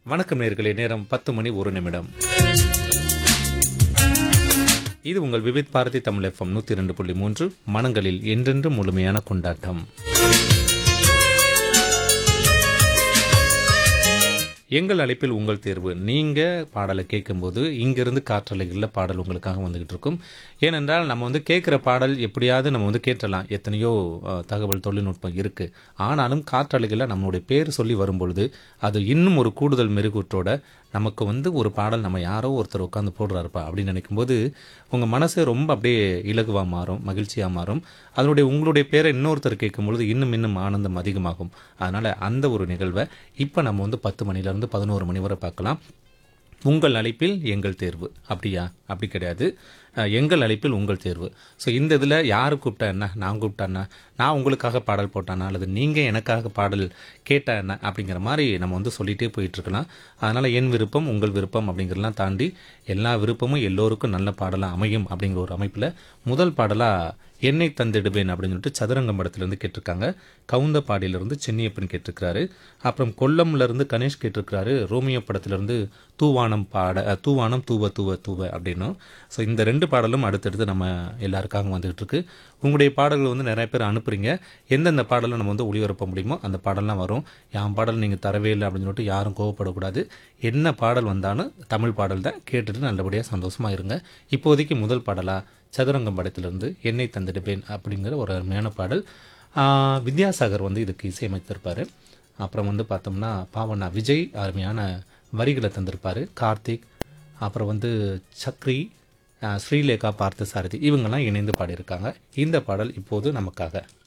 வணக்கம் நேர்களே நேரம் பத்து மணி ஒரு நிமிடம் இது உங்கள் விவித் பாரதி தமிழ் எஃப்எம் நூற்றி ரெண்டு புள்ளி மூன்று மனங்களில் என்றென்று முழுமையான கொண்டாட்டம் எங்கள் அழைப்பில் உங்கள் தேர்வு நீங்கள் பாடலை கேட்கும்போது இங்கிருந்து காற்றலைகளில் பாடல் உங்களுக்காக வந்துகிட்டு இருக்கும் ஏனென்றால் நம்ம வந்து கேட்குற பாடல் எப்படியாவது நம்ம வந்து கேட்டலாம் எத்தனையோ அஹ், தகவல் தொழில்நுட்பம் இருக்குது ஆனாலும் காற்றலைகளில் நம்மளுடைய பேர் சொல்லி வரும்பொழுது அது இன்னும் ஒரு கூடுதல் மெருகூற்றோட நமக்கு வந்து ஒரு பாடல் நம்ம யாரோ ஒருத்தர் உட்காந்து போடுறாருப்பா அப்படின்னு நினைக்கும்போது உங்கள் மனசு ரொம்ப அப்படியே இலகுவாக மாறும் மகிழ்ச்சியாக மாறும் அதனுடைய உங்களுடைய பேரை இன்னொருத்தர் கேட்கும்பொழுது இன்னும் இன்னும் ஆனந்தம் அதிகமாகும் அதனால் அந்த ஒரு நிகழ்வை இப்போ நம்ம வந்து பத்து மணிலேருந்து பதினோரு மணி வரை பார்க்கலாம் உங்கள் அழைப்பில் எங்கள் தேர்வு அப்படியா அப்படி கிடையாது அஹ், எங்கள் அழைப்பில் உங்கள் தேர்வு ஸோ இந்த இதில் யார் கூப்பிட்டா என்ன நான் கூப்பிட்டா என்ன நான் உங்களுக்காக பாடல் போட்டானா அல்லது நீங்கள் எனக்காக பாடல் கேட்டா என்ன அப்படிங்கிற மாதிரி நம்ம வந்து சொல்லிகிட்டே போயிட்டுருக்கலாம் அதனால் என் விருப்பம் உங்கள் விருப்பம் அப்படிங்கிறதெல்லாம் தாண்டி எல்லா விருப்பமும் எல்லோருக்கும் நல்ல பாடலாக அமையும் அப்படிங்கிற ஒரு அமைப்பில் முதல் பாடலாக என்னை தந்திடுவேன் அப்படின்னு சொல்லிட்டு சதுரங்கம் படத்துலேருந்து கேட்டிருக்காங்க கவுந்தப்பாடியிலிருந்து சென்னியப்பன் கேட்டிருக்கிறாரு அப்புறம் கொல்லம்லேருந்து கணேஷ் கேட்டிருக்கிறாரு ரோமியோ படத்துலேருந்து தூவானம் பாட அஹ், தூவானம் தூவ தூவ தூவ அப்படின்னும் ஸோ இந்த ரெண்டு பாடலும் அடுத்தடுத்து நம்ம எல்லாருக்காகவும் வந்துகிட்டு இருக்கு உங்களுடைய பாடல்கள் வந்து நிறைய பேர் அனுப்புறீங்க எந்தெந்த பாடலை நம்ம வந்து ஒளிபரப்ப முடியுமோ அந்த பாடல்லாம் வரும் என் பாடல் நீங்கள் தரவே இல்லை அப்படின்னு சொல்லிட்டு யாரும் கோவப்படக்கூடாது என்ன பாடல் வந்தாலும் தமிழ் பாடல் தான் கேட்டுட்டு நல்லபடியாக சந்தோஷமாக இருங்க இப்போதைக்கு முதல் பாடலாக சதுரங்கம் படத்திலிருந்து என்னை தந்திடுவேன் அப்படிங்கிற ஒரு அருமையான பாடல் ஆஹ் வித்யாசாகர் வந்து இதுக்கு இசையமைத்திருப்பார் அப்புறம் வந்து பார்த்தோம்னா பாவனா விஜய் அருமையான வரிகளை தந்திருப்பார் கார்த்திக் அப்புறம் வந்து சக்ரி ஆஹ் ஸ்ரீலேகா பார்த்தசாரதி இவங்கெல்லாம் இணைந்து பாடியிருக்காங்க இந்த பாடல் இப்போது நமக்காக